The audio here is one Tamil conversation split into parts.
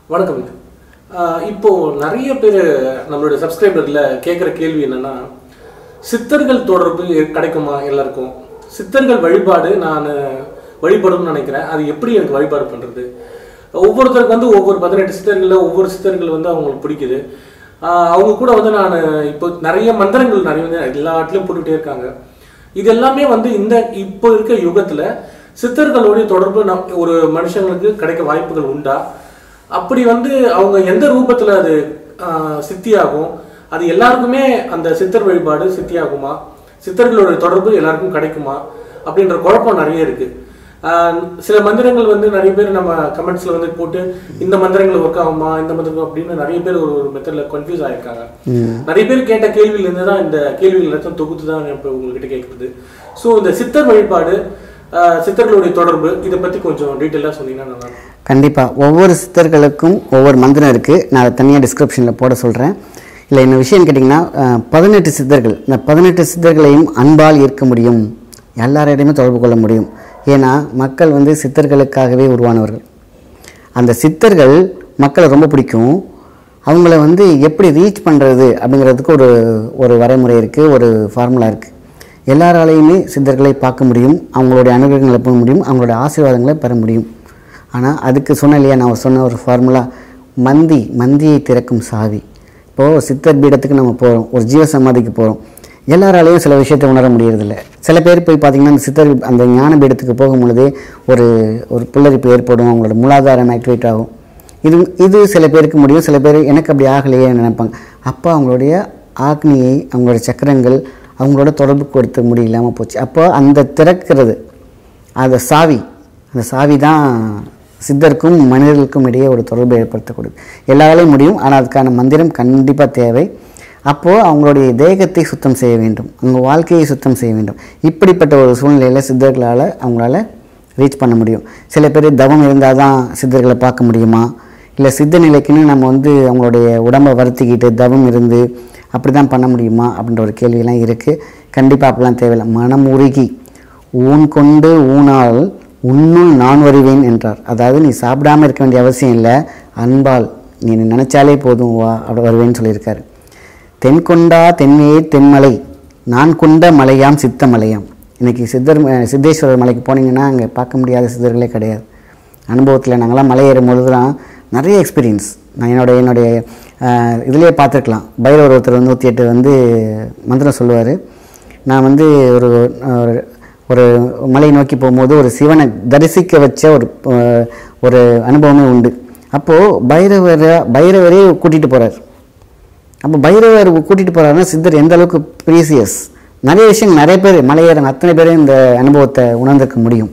வணக்கம் ஆஹ் இப்போ நிறைய பேர் நம்மளுடைய சப்ஸ்கிரைபர்ல கேட்குற கேள்வி என்னன்னா சித்தர்கள் தொடர்பு எ- கிடைக்குமா எல்லாருக்கும் சித்தர்கள் வழிபாடு நான் வழிபடணும்னு நினைக்கிறேன் அது எப்படி எனக்கு வழிபாடு பண்றது ஒவ்வொருத்தருக்கு வந்து ஒவ்வொரு பதினெட்டு சித்தர்களில் ஒவ்வொரு சித்தர்கள் வந்து அவங்களுக்கு பிடிக்குது ஆஹ் அவங்க கூட வந்து நான் இப்போ நிறைய மந்திரங்கள் நிறைய வந்து எல்லா இடத்துலையும் போட்டுக்கிட்டே இருக்காங்க இது எல்லாமே வந்து இந்த இப்போ இருக்க யுகத்துல சித்தர்களுடைய தொடர்பு நம் ஒரு மனுஷங்களுக்கு கிடைக்க வாய்ப்புகள் உண்டா அப்படி வந்து அவங்க எந்த ரூபத்துல அது ஆஹ், சித்தியாகும் அது எல்லாருக்குமே அந்த சித்தர் வழிபாடு சித்தியாகுமா சித்தர்களோட தொடர்பு எல்லாருக்கும் கிடைக்குமா அப்படின்ற குழப்பம் நிறைய இருக்கு ஆஹ், சில மந்திரங்கள் வந்து நிறைய பேர் நம்ம கமெண்ட்ஸ்ல வந்து போட்டு இந்த மந்திரங்கள் ஒர்க் ஆகுமா இந்த மந்திரம் அப்படின்னு நிறைய பேர் ஒரு ஒரு மெத்தட்ல கன்ஃபியூஸ் ஆயிருக்காங்க நிறைய பேர் கேட்ட கேள்வியில இருந்து தான் இந்த கேள்விகள் எல்லாத்தையும் தொகுத்து தான் இப்போ உங்ககிட்ட கேட்குறது ஸோ இந்த சித்தர் வழிபாடு ஆஹ், சித்தர்களுடைய தொடர்பு இதை பத்தி கொஞ்சம் டீட்டெயிலாக சொன்னீங்கன்னா நல்லா இருக்கும் கண்டிப்பாக ஒவ்வொரு சித்தர்களுக்கும் ஒவ்வொரு மந்திரம் இருக்குது நான் அதை தனியாக டிஸ்கிரிப்ஷனில் போட சொல்கிறேன் இல்லை என்ன விஷயம் கேட்டிங்கன்னா பதினெட்டு சித்தர்கள் இந்த பதினெட்டு சித்தர்களையும் அன்பால் ஈர்க்க முடியும் எல்லாரிடையுமே தொடர்பு கொள்ள முடியும் ஏன்னா மக்கள் வந்து சித்தர்களுக்காகவே உருவானவர்கள் அந்த சித்தர்கள் மக்களை ரொம்ப பிடிக்கும் அவங்கள வந்து எப்படி ரீச் பண்ணுறது அப்படிங்கிறதுக்கு ஒரு ஒரு வரைமுறை இருக்குது ஒரு ஃபார்முலா இருக்குது எல்லாராலையுமே சித்தர்களை பார்க்க முடியும் அவங்களுடைய அனுகிரகங்களை பெற முடியும் அவங்களுடைய ஆசீர்வாதங்களை பெற முடியும் ஆனால் அதுக்கு சொன்ன இல்லையா நான் சொன்ன ஒரு ஃபார்முலா மந்தி மந்தியை திறக்கும் சாவி இப்போது சித்தர் பீடத்துக்கு நம்ம போகிறோம் ஒரு ஜீவ சமாதிக்கு போகிறோம் எல்லாராலையும் சில விஷயத்தை உணர முடியறதில்ல சில பேர் போய் பார்த்தீங்கன்னா அந்த சித்தர் அந்த ஞான பீடத்துக்கு போகும் பொழுதே ஒரு ஒரு புல்லரிப்பு ஏற்படும் அவங்களோட மூலாதாரம் ஆக்டிவேட் ஆகும் இது இது சில பேருக்கு முடியும் சில பேர் எனக்கு அப்படி ஆகலையே நினைப்பாங்க அப்போ அவங்களுடைய ஆக்னியை அவங்களோட சக்கரங்கள் அவங்களோட தொடர்பு கொடுத்த முடியலாமல் போச்சு அப்போ அந்த திறக்கிறது அந்த சாவி அந்த சாவி தான் சித்தருக்கும் மனிதர்களுக்கும் இடையே ஒரு தொடர்பை ஏற்படுத்தக்கூடியது எல்லாராலையும் முடியும் ஆனால் அதுக்கான மந்திரம் கண்டிப்பாக தேவை அப்போது அவங்களுடைய தேகத்தை சுத்தம் செய்ய வேண்டும் அவங்க வாழ்க்கையை சுத்தம் செய்ய வேண்டும் இப்படிப்பட்ட ஒரு சூழ்நிலையில் சித்தர்களால் அவங்களால ரீச் பண்ண முடியும் சில பேர் தவம் இருந்தால் தான் சித்தர்களை பார்க்க முடியுமா இல்லை சித்த நிலைக்குன்னு நம்ம வந்து அவங்களுடைய உடம்பை வருத்திக்கிட்டு தவம் இருந்து அப்படி தான் பண்ண முடியுமா அப்படின்ற ஒரு கேள்வியெல்லாம் இருக்குது கண்டிப்பாக அப்படிலாம் தேவையில்லை மனம் உருகி ஊன் கொண்டு ஊனால் உன்னுள் நான் வருவேன் என்றார் அதாவது நீ சாப்பிடாம இருக்க வேண்டிய அவசியம் இல்லை அன்பால் நீ நினைச்சாலே போதும் வா அப்படி வருவேன்னு சொல்லியிருக்காரு தென் கொண்டா தென்மையே தென்மலை நான் கொண்ட மலையாம் சித்த மலையாம் இன்னைக்கு சித்தர் ம- சித்தேஸ்வரர் மலைக்கு போனீங்கன்னா அங்கே பார்க்க முடியாத சித்தர்களே கிடையாது அனுபவத்தில் நாங்களாம் மலை ஏறும் பொழுது தான் நிறைய எக்ஸ்பீரியன்ஸ் நான் என்னோட என்னுடைய ஆஹ், இதுலயே பார்த்துருக்கலாம் பைரவர் ஒருத்தர் வந்து நூற்றி எட்டு வந்து மந்திரம் சொல்லுவார் நான் வந்து ஒரு ஒரு- ஒரு மலையை நோக்கி போகும்போது ஒரு சிவனை தரிசிக்க வச்ச ஒரு ஆஹ், ஒரு அனுபவமே உண்டு அப்போது பைரவரை பைரவரே கூட்டிகிட்டு போகிறார் அப்போ பைரவர் கூட்டிகிட்டு போகிறாருன்னா சித்தர் எந்த அளவுக்கு ப்ரீசியஸ் நிறைய விஷயங்கள் நிறைய பேர் மலையேறங்க அத்தனை பேரும் இந்த அனுபவத்தை உணர்ந்திருக்க முடியும்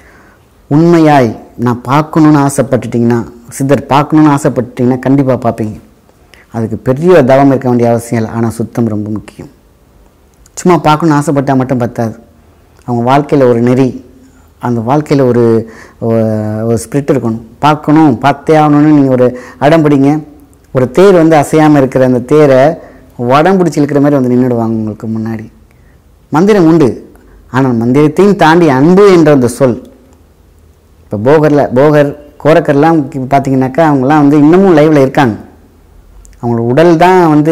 உண்மையாய் நான் பார்க்கணுன்னு ஆசைப்பட்டுட்டிங்கன்னா சித்தர் பார்க்கணுன்னு ஆசைப்பட்டுட்டிங்கன்னா கண்டிப்பாக பார்ப்பீங்க அதுக்கு பெரிய தவம் இருக்க வேண்டிய அவசியம் இல்லை ஆனால் சுத்தம் ரொம்ப முக்கியம் சும்மா பார்க்கணுன்னு ஆசைப்பட்டால் மட்டும் பத்தாது அவங்க வாழ்க்கையில் ஒரு நெறி அந்த வாழ்க்கையில் ஒரு ஒ- ஒரு ஸ்பிரிட் இருக்கணும் பார்க்கணும் பார்த்தே ஆகணும்னு நீங்கள் ஒரு அடம் பிடிங்க ஒரு தேர் வந்து அசையாமல் இருக்கிற அந்த தேரை வடம் பிடிச்சி இழுக்கிற மாதிரி வந்து நின்றுடுவாங்க உங்களுக்கு முன்னாடி மந்திரம் உண்டு ஆனால் மந்திரத்தையும் தாண்டி அன்பு என்ற அந்த சொல் இப்போ போகரில் போகர் கோரக்கர்லாம் பார்த்தீங்கன்னாக்கா அவங்கெல்லாம் வந்து இன்னமும் லைவில் இருக்காங்க அவங்களோட உடல் தான் வந்து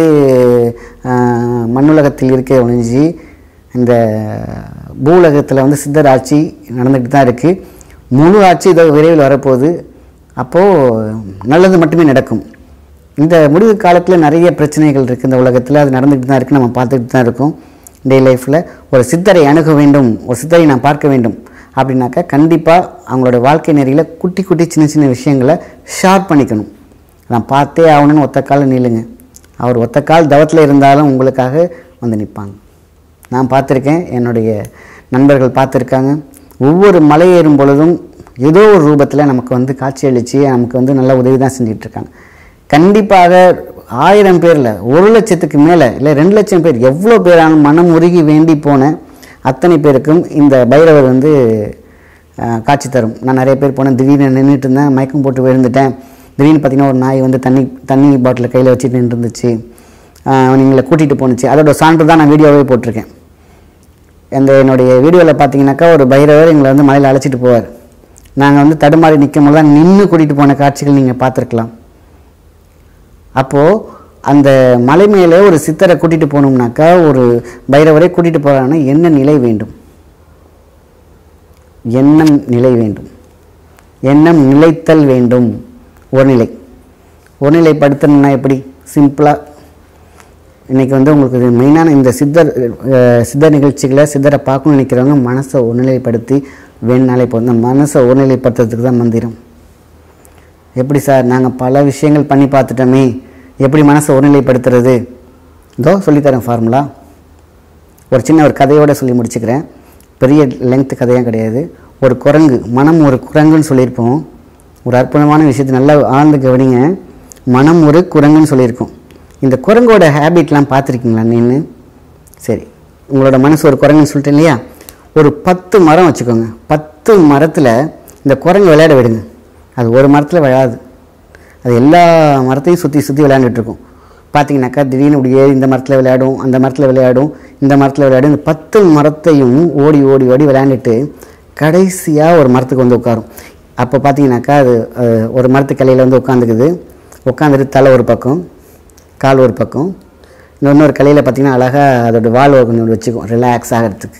ஆஹ், மண்ணுலகத்தில் இருக்க ஒழிஞ்சு இந்த பூலகத்தில் வந்து சித்தர் ஆட்சி நடந்துக்கிட்டு தான் இருக்குது முழு ஆட்சி இதோ விரைவில் வரப்போகுது அப்போது நல்லது மட்டுமே நடக்கும் இந்த முடிவு காலத்தில் நிறைய பிரச்சனைகள் இருக்குது இந்த உலகத்தில் அது நடந்துக்கிட்டு தான் இருக்குது நம்ம பார்த்துக்கிட்டு தான் இருக்கோம் டே லைஃப்பில் ஒரு சித்தரை அணுக வேண்டும் ஒரு சித்தரை நான் பார்க்க வேண்டும் அப்படின்னாக்கா கண்டிப்பாக அவங்களோட வாழ்க்கை நெறியில் குட்டி குட்டி சின்ன சின்ன விஷயங்களை ஷார்ப் பண்ணிக்கணும் நான் பார்த்தே ஆகணும்னு ஒத்த காலில் நில்லுங்க அவர் ஒத்த கால் தவத்தில் இருந்தாலும் உங்களுக்காக வந்து நிற்பாங்க நான் பார்த்துருக்கேன் என்னுடைய நண்பர்கள் பார்த்துருக்காங்க ஒவ்வொரு மலை ஏறும் பொழுதும் ஏதோ ஒரு ரூபத்தில் நமக்கு வந்து காட்சியளித்து நமக்கு வந்து நல்ல உதவி தான் செஞ்சிட்ருக்காங்க கண்டிப்பாக ஆயிரம் பேரில் ஒரு லட்சத்துக்கு மேலே இல்லை ரெண்டு லட்சம் பேர் எவ்வளோ பேரான மனம் உருகி வேண்டி போன அத்தனை பேருக்கும் இந்த பைரவர் வந்து ஆஹ், காட்சி தரும் நான் நிறைய பேர் போனேன் திடீர்னு நின்றுட்டு இருந்தேன் மயக்கம் போட்டு விழுந்துட்டேன் திடீர்னு பார்த்தீங்கன்னா ஒரு நாய் வந்து தண்ணி தண்ணி பாட்டில் கையில் வச்சுட்டு நின்று இருந்துச்சு நீங்களை கூட்டிகிட்டு போணுச்சு அதோட சான்று தான் நான் வீடியோவே போட்டிருக்கேன் அந்த என்னுடைய வீடியோவில் பார்த்தீங்கன்னாக்கா ஒரு பைரவர் எங்களை வந்து மலையில் அழைச்சிட்டு போவார் நாங்கள் வந்து தடுமாறி நிற்கும் போது தான் நின்று கூட்டிகிட்டு போன காட்சிகள் நீங்கள் பார்த்துருக்கலாம் அப்போது அந்த மலை மேலே ஒரு சித்தரை கூட்டிகிட்டு போகணும்னாக்கா ஒரு பைரவரை கூட்டிகிட்டு போகிறாங்கன்னா என்ன நிலை வேண்டும் எண்ணம் நிலை வேண்டும் எண்ணம் நிலைத்தல் வேண்டும் ஒருநிலை ஒருநிலைப்படுத்தணும்னா எப்படி சிம்பிளாக இன்றைக்கி வந்து உங்களுக்கு இது மெயினான இந்த சித்தர் அஹ், சித்தர் நிகழ்ச்சிகளை சித்தரை பார்க்கணும்னு நினைக்கிறவங்க மனசை ஒருநிலைப்படுத்தி வேணுனாலே போதும் இந்த மனசை ஒருநிலைப்படுத்துறதுக்கு தான் மந்திரம் எப்படி சார் நாங்கள் பல விஷயங்கள் பண்ணி பார்த்துட்டோமே எப்படி மனசை ஒருநிலைப்படுத்துறது இதோ சொல்லித்தரேன் ஃபார்முலா ஒரு சின்ன ஒரு கதையோட சொல்லி முடிச்சுக்கிறேன் பெரிய லெங்க்த் கதையும் கிடையாது ஒரு குரங்கு மனம் ஒரு குரங்குன்னு சொல்லியிருப்போம் ஒரு அற்புதமான விஷயத்தை நல்லா ஆழ்ந்து கவனிங்க மனம் ஒரு குரங்குன்னு சொல்லியிருக்கோம் இந்த குரங்கோட ஹேபிட்லாம் பார்த்துருக்கீங்களா நின்று சரி உங்களோட மனசு ஒரு குரங்குன்னு சொல்லிட்டேன் இல்லையா ஒரு பத்து மரம் வச்சுக்கோங்க பத்து மரத்தில் இந்த குரங்கு விளையாட விடுங்க அது ஒரு மரத்தில் விளையாடு அது எல்லா மரத்தையும் சுற்றி சுற்றி விளையாண்டுட்டு இருக்கும் பார்த்தீங்கன்னாக்கா திடீர்னு இப்படி ஏறி இந்த மரத்தில் விளையாடும் அந்த மரத்தில் விளையாடும் இந்த மரத்தில் விளையாடும் இந்த பத்து மரத்தையும் ஓடி ஓடி ஓடி விளையாண்டுட்டு கடைசியாக ஒரு மரத்துக்கு வந்து உட்காரும் அப்போ பார்த்தீங்கன்னாக்கா அது அஹ், ஒரு மரத்து கிளையில் வந்து உட்காந்துக்குது உட்காந்துட்டு தலை ஒரு பக்கம் கால் ஒரு பக்கம் இன்னொரு கிளையில் பார்த்தீங்கன்னா அழகாக அதோட வால் கொஞ்சம் வச்சுக்கும் ரிலாக்ஸ் ஆகிறதுக்கு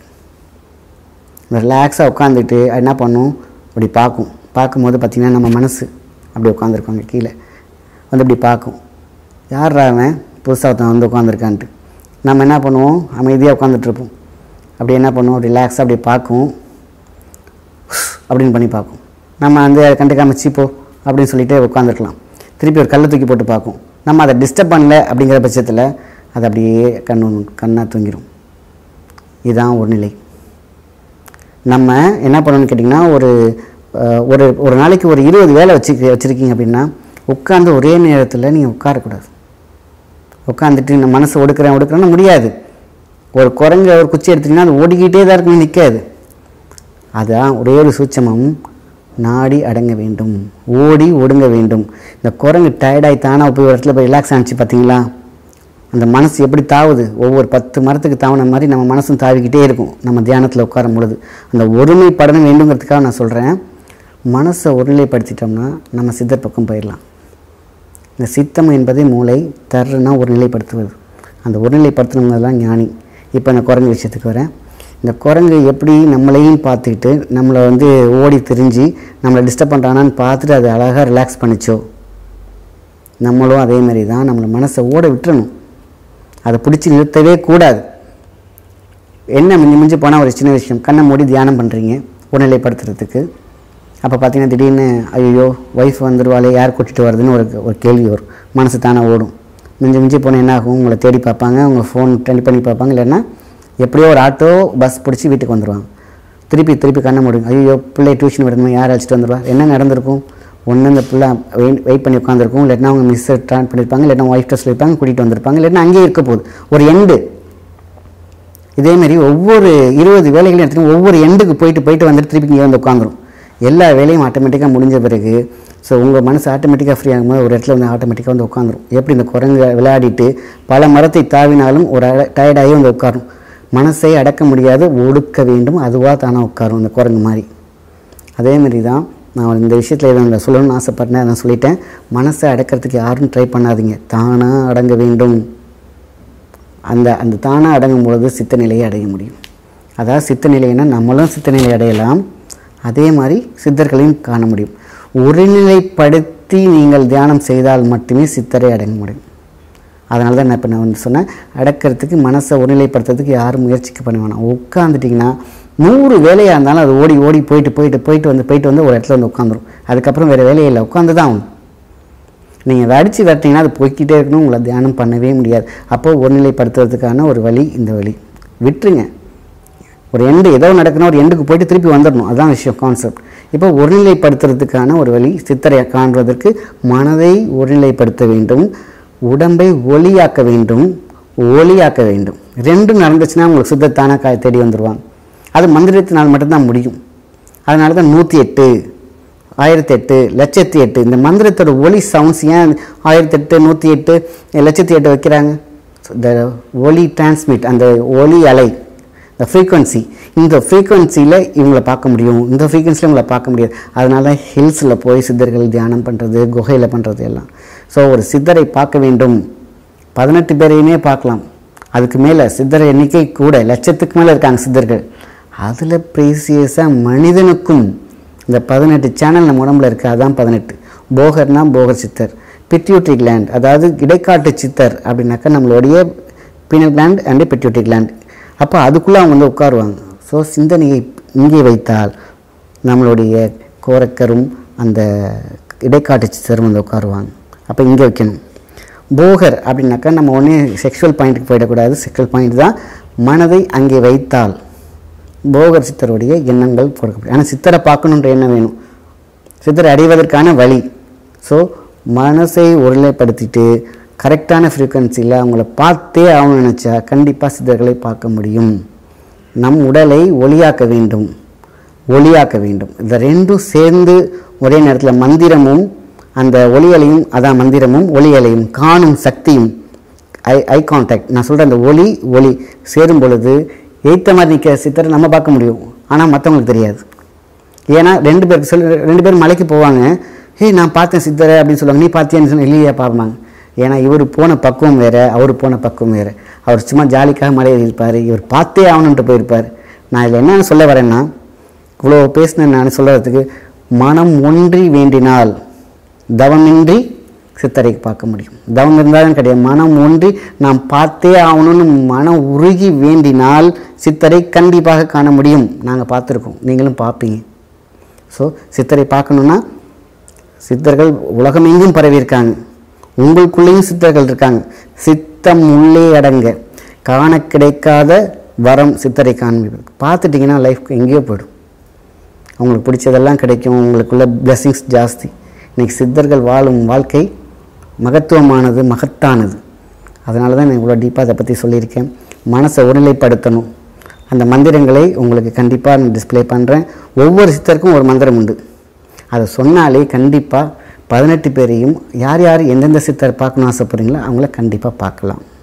ரிலாக்ஸாக உட்காந்துட்டு என்ன பண்ணும் அப்படி பார்க்கும் பார்க்கும்போது பார்த்திங்கன்னா நம்ம மனசு அப்படி உட்காந்துருப்பாங்க கீழே வந்து இப்படி பார்க்கும் யார்ரா அவன் புதுசாக ஒருத்தன் வந்து உட்காந்துருக்கான்ட்டு நம்ம என்ன பண்ணுவோம் அமைதியாக உட்காந்துட்ருப்போம் அப்படி என்ன பண்ணுவோம் ரிலாக்ஸாக அப்படி பார்க்கும் அப்படின்னு பண்ணி பார்க்கும் நம்ம வந்து அதை கண்டுக்காம சீப்போ அப்படின்னு சொல்லிட்டு உட்காந்துருக்கலாம் திருப்பி ஒரு கல்லை தூக்கி போட்டு பார்க்கும் நம்ம அதை டிஸ்டர்ப் பண்ணல அப்படிங்கிற பட்சத்தில் அது அப்படியே கண்ணு கண்ணாக தூங்கிடும் இதுதான் ஒரு நிலை நம்ம என்ன பண்ணணும்னு கேட்டிங்கன்னா ஒரு அஹ், ஒரு ஒரு நாளைக்கு ஒரு இருபது வேலை வச்சு வச்சுருக்கீங்க அப்படின்னா உட்காந்து ஒரே நேரத்தில் நீங்கள் உட்காரக்கூடாது உட்காந்துட்டு இந்த மனசை ஒடுக்குறேன் ஒடுக்குறேன்னு முடியாது ஒரு குரங்கு ஒரு குச்சி எடுத்திங்கன்னா அது ஓடிக்கிட்டே தான் இருக்கணும் நிற்காது அதான் ஒரே ஒரு சூட்சமம் நாடி அடங்க வேண்டும் ஓடி ஒடுங்க வேண்டும் இந்த குரங்கு டயர்டாகி தானாக போய் ஒரு இடத்துல போய் ரிலாக்ஸ் ஆனிச்சு பார்த்தீங்களா அந்த மனசு எப்படி தாவுது ஒவ்வொரு பத்து மரத்துக்கு தாவுன மாதிரி நம்ம மனசும் தாவிக்கிட்டே இருக்கும் நம்ம தியானத்தில் உட்காரும் பொழுது அந்த ஒருமைப்படணும் வேண்டுங்கிறதுக்காக நான் சொல்கிறேன் மனசை ஒருநிலைப்படுத்திட்டோம்னா நம்ம சித்தர் பக்கம் போயிடலாம் இந்த சித்தம் என்பதே மூளை தர்றனா ஒரு நிலைப்படுத்துவது அந்த ஒருநிலைப்படுத்தினவங்க தான் ஞானி இப்போ இந்த குரங்கு விஷயத்துக்கு வரேன் இந்த குரங்கு எப்படி நம்மளையும் பார்த்துக்கிட்டு நம்மளை வந்து ஓடி திரிஞ்சு நம்மளை டிஸ்டர்ப் பண்ணுறானான்னு பார்த்துட்டு அது அழகாக ரிலாக்ஸ் பண்ணிச்சோ நம்மளும் அதே மாதிரி தான் நம்மளை மனசை ஓட விட்டுறணும் அதை பிடிச்சி நிறுத்தவே கூடாது என்ன மிஞ்சி மிஞ்சி போனால் ஒரு சின்ன விஷயம் கண்ணை மூடி தியானம் பண்ணுறீங்க உடல்நிலைப்படுத்துறதுக்கு அப்போ பார்த்தீங்கன்னா திடீர்னு ஐயோ ஒய்ஃப் வந்துடுவாளே யார் கூட்டிகிட்டு வருதுன்னு ஒரு ஒரு கேள்வி வரும் மனசு தானே ஓடும் மிஞ்சி மிஞ்சி போனால் என்ன ஆகும் உங்களை தேடி பார்ப்பாங்க உங்கள் ஃபோன் ட்ரெண்ட் பண்ணி பார்ப்பாங்க இல்லைன்னா எப்படியோ ஒரு ஆட்டோ பஸ் பிடிச்சி வீட்டுக்கு வந்துடுவாங்க திருப்பி திருப்பி கண்ணை மூடுங்க ஐயோ பிள்ளை டியூஷன் விடணும் யார் அழைச்சிட்டு வந்துடுவா என்ன நடந்திருக்கும் ஒன்று இந்த பிள்ளை வெயிட் வெயிட் பண்ணி உட்காந்துருக்கும் இல்லைன்னா அவங்க மிஸ் ட்ரான் பண்ணியிருப்பாங்க இல்லைன்னா ஒய்ஃப் ட்ரெஸ் இருப்பாங்க கூட்டிகிட்டு வந்திருப்பாங்க இல்லைன்னா அங்கேயே இருக்க போகுது ஒரு எண்டு இதேமாரி ஒவ்வொரு இருபது வேலைகளையும் எடுத்துட்டு ஒவ்வொரு எண்டுக்கு போயிட்டு போயிட்டு வந்துட்டு திருப்பி இங்கே வந்து உட்காந்துரும் எல்லா வேலையும் ஆட்டோமேட்டிக்காக முடிஞ்ச பிறகு ஸோ உங்கள் மனசு ஆட்டோமேட்டிக்காக ஃப்ரீ ஆகும்போது ஒரு இடத்துல வந்து ஆட்டோமேட்டிக்காக வந்து உட்காந்துரும் எப்படி இந்த குரங்கு விளையாடிட்டு பல மரத்தை தாவினாலும் ஒரு டயர்டாகி வந்து உட்காரும் மனசை அடக்க முடியாது ஒடுக்க வேண்டும் அதுவாக தானே உட்காரும் இந்த குரங்கு மாதிரி அதே மாதிரி தான் நான் இந்த விஷயத்தில் இதை சொல்லணும்னு ஆசைப்பட்டேன் நான் சொல்லிட்டேன் மனசை அடக்கிறதுக்கு யாரும் ட்ரை பண்ணாதீங்க தானாக அடங்க வேண்டும் அந்த அந்த தானாக அடங்கும் பொழுது சித்த நிலையை அடைய முடியும் அதாவது சித்த நிலைன்னா நம்மளும் சித்த நிலை அடையலாம் அதே மாதிரி சித்தர்களையும் காண முடியும் ஒருநிலைப்படுத்தி நீங்கள் தியானம் செய்தால் மட்டுமே சித்தரை அடங்க முடியும் அதனால தான் நான் இப்போ நான் வந்து சொன்னேன் அடக்கிறதுக்கு மனசை ஒருநிலைப்படுத்துறதுக்கு யாரும் முயற்சிக்க பண்ண வேணாம் உட்காந்துட்டிங்கன்னா நூறு வேலையாக இருந்தாலும் அது ஓடி ஓடி போயிட்டு போயிட்டு போயிட்டு வந்து போயிட்டு வந்து ஒரு இடத்துல வந்து உட்காந்துரும் அதுக்கப்புறம் வேறு வேலையே இல்லை உட்காந்து தான் ஆகணும் நீங்கள் வடித்து விரட்டிங்கன்னா அது போய்க்கிட்டே இருக்கணும் உங்களை தியானம் பண்ணவே முடியாது அப்போ ஒருநிலைப்படுத்துறதுக்கான ஒரு வழி இந்த வழி விட்டுருங்க ஒரு எண்டு ஏதோ நடக்கணும் ஒரு எண்டுக்கு போயிட்டு திருப்பி வந்துடணும் அதுதான் விஷயம் கான்செப்ட் இப்போ ஒருநிலைப்படுத்துறதுக்கான ஒரு வழி சித்தரை காண்பதற்கு மனதை ஒருநிலைப்படுத்த வேண்டும் உடம்பை ஒளியாக்க வேண்டும் ஒளியாக்க வேண்டும் ரெண்டும் நடந்துச்சுன்னா உங்களுக்கு சித்தத்தான காய் தேடி வந்துடுவாங்க அது மந்திரத்தினால் மட்டும்தான் முடியும் அதனால தான் நூற்றி எட்டு ஆயிரத்தி எட்டு லட்சத்தி எட்டு இந்த மந்திரத்தோட ஒலி சவுண்ட்ஸ் ஏன் ஆயிரத்தி எட்டு நூற்றி எட்டு லட்சத்தி எட்டு வைக்கிறாங்க இந்த ஒலி டிரான்ஸ்மிட் அந்த ஒலி அலை இந்த ஃப்ரீக்வன்சி இந்த ஃப்ரீக்வன்சியில் இவங்களை பார்க்க முடியும் இந்த ஃப்ரீக்வன்சியில் இவங்களை பார்க்க முடியாது அதனால தான் ஹில்ஸில் போய் சித்தர்கள் தியானம் பண்ணுறது குகையில் பண்ணுறது எல்லாம் ஸோ ஒரு சித்தரை பார்க்க வேண்டும் பதினெட்டு பேரையுமே பார்க்கலாம் அதுக்கு மேலே சித்தர் எண்ணிக்கை கூட லட்சத்துக்கு மேலே இருக்காங்க சித்தர்கள் அதில் ப்ரீசியஸாக மனிதனுக்கும் இந்த பதினெட்டு சேனல் நம்ம உடம்புல இருக்குது அதான் பதினெட்டு போகர்னா போகர் சித்தர் பிட்யூட்ரி கிளாண்ட் அதாவது இடைக்காட்டு சித்தர் அப்படின்னாக்கா நம்மளுடைய pineal gland and pituitary gland அப்போ அதுக்குள்ளே அவங்க வந்து உட்காருவாங்க ஸோ சிந்தனையை இங்கே வைத்தால் நம்மளுடைய கோரக்கரும் அந்த இடைக்காட்டு சித்தரும் வந்து உட்காருவாங்க அப்போ இங்கே வைக்கணும் போகர் அப்படின்னாக்கா நம்ம ஒன்றே செக்ஷுவல் பாயிண்ட்டுக்கு போயிடக்கூடாது செக்ஷுவல் பாயிண்ட் தான் மனதை அங்கே வைத்தால் போகர் சித்தருடைய எண்ணங்கள் கொடுக்கப்படும் ஆனால் சித்தரை பார்க்கணுன்ற எண்ணம் வேணும் சித்தரை அடைவதற்கான வழி ஸோ மனசை ஒருநிலைப்படுத்திட்டு கரெக்டான ஃப்ரீக்குவன்சியில் அவங்கள பார்த்தே ஆகணும்னு நினச்சா கண்டிப்பாக சித்தர்களை பார்க்க முடியும் நம் உடலை ஒளியாக்க வேண்டும் ஒளியாக்க வேண்டும் இந்த ரெண்டும் சேர்ந்து ஒரே நேரத்தில் மந்திரமும் அந்த ஒளியலையும் அதான் மந்திரமும் ஒளியலையும் காணும் சக்தியும் ஐ ஐ கான்டாக்ட் நான் சொல்கிற அந்த ஒளி ஒளி சேரும் பொழுது எய்த்த மாதிரி நிற்கிற சித்தரை நம்ம பார்க்க முடியும் ஆனால் மற்றவங்களுக்கு தெரியாது ஏன்னா ரெண்டு பேருக்கு சொல்லி ரெண்டு பேரும் மலைக்கு போவாங்க ஏய் நான் பார்த்தேன் சித்தரை அப்படின்னு சொல்லுவாங்க நீ பார்த்தியான்னு சொன்ன இல்லையா பார்ப்பாங்க ஏன்னா இவர் போன பக்குவம் வேறு அவர் போன பக்குவம் வேறு அவர் சும்மா ஜாலிக்காக மலையில் இருப்பார் இவர் பார்த்தே ஆகணுன்ட்டு போயிருப்பார் நான் இதில் என்ன சொல்ல வரேன்னா இவ்வளோ பேசினேன் நான் சொல்கிறதுக்கு மனம் ஒன்றி வேண்டினால் தவமின்றி சித்தரை பார்க்க முடியும் தவம் இருந்தாலும் கிடையாது மனம் ஒன்றி நாம் பார்த்தே ஆகணும்னு மனம் உருகி வேண்டினால் சித்தரை கண்டிப்பாக காண முடியும் நாங்கள் பார்த்துருக்கோம் நீங்களும் பார்ப்பீங்க ஸோ சித்தரை பார்க்கணுன்னா சித்தர்கள் உலகமெங்கும் பரவி இருக்காங்க உங்களுக்குள்ளேயும் சித்தர்கள் இருக்காங்க சித்தம் உள்ளே அடங்க காண கிடைக்காத வரம் சித்தரை காண்பது பார்த்துட்டிங்கன்னா லைஃப் எங்கேயோ போயிடும் அவங்களுக்கு பிடிச்சதெல்லாம் கிடைக்கும் உங்களுக்குள்ள blessings ஜாஸ்தி இன்னைக்கு சித்தர்கள் வாழும் வாழ்க்கை மகத்துவமானது மகத்தானது அதனால தான் நான் இவ்வளோ டீப்பாக அதை பற்றி சொல்லியிருக்கேன் மனசை ஒருநிலைப்படுத்தணும் அந்த மந்திரங்களை உங்களுக்கு கண்டிப்பாக நான் டிஸ்ப்ளே பண்ணுறேன் ஒவ்வொரு சித்தருக்கும் ஒரு மந்திரம் உண்டு அதை சொன்னாலே கண்டிப்பாக பதினெட்டு பேரையும் யார் யார் எந்தெந்த சித்தர் பார்க்கணும் ஆசைப்படுறீங்களோ அவங்கள கண்டிப்பாக பார்க்கலாம்